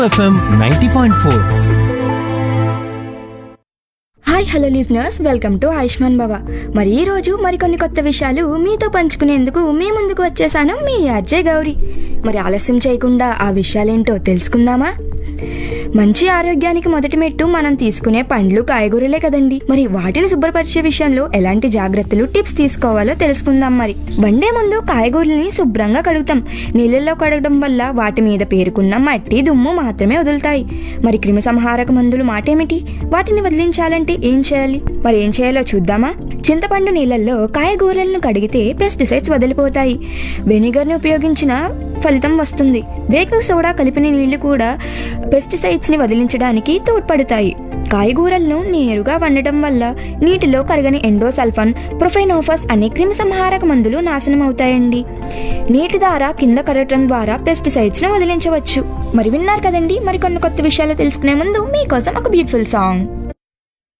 FM ninety point four hi hello listeners welcome to Ayushman Bhava మరి ఈ రోజు మరికొన్ని కొత్త విషయాలు మీతో పంచుకునేందుకు మీ ముందుకు వచ్చేసాను మీ అజయ్ గౌరీ మరి ఆలస్యం చేయకుండా ఆ విషయాలేంటో తెలుసుకుందామా మంచి ఆరోగ్యానికి మొదటి మెట్టు మనం తీసుకునే పండ్లు కాయగూరలే కదండి మరి వాటిని శుభ్రపరిచే విషయంలో ఎలాంటి జాగ్రత్తలు టిప్స్ తీసుకోవాలో తెలుసుకుందాం మరి వండే ముందు కాయగూరల్ని శుభ్రంగా కడుగుతాం నీళ్ళల్లో కడగడం వల్ల వాటి మీద పేరుకున్న మట్టి దుమ్ము మాత్రమే వదులుతాయి మరి క్రిమి సంహారక మందులు మాటేమిటి వాటిని వదిలించాలంటే ఏం చేయాలి మరి ఏం చేయాలో చూద్దామా చింతపండు నీళ్ళల్లో కాయగూరలను కడిగితే పెస్టిసైడ్స్ వదిలిపోతాయి వెనిగర్ని ఉపయోగించిన ఫలితం వస్తుంది బేకింగ్ సోడా కలిపిన నీళ్లు కూడా పెస్టిసైడ్స్ ని వదిలించడానికి తోడ్పడతాయి కాయగూరలను నేరుగా వండటం వల్ల నీటిలో కరగని ఎండోసల్ఫాన్ ప్రొఫైనోఫస్ అనే క్రిమి సంహారక మందులు నాశనం అవుతాయండి నీటి ద్వారా కింద కరగటం ద్వారా పెస్టిసైడ్స్ ను వదిలించవచ్చు మరి విన్నారు కదండి మరికొన్ని కొత్త విషయాలు తెలుసుకునే ముందు మీకోసం ఒక బ్యూటిఫుల్ సాంగ్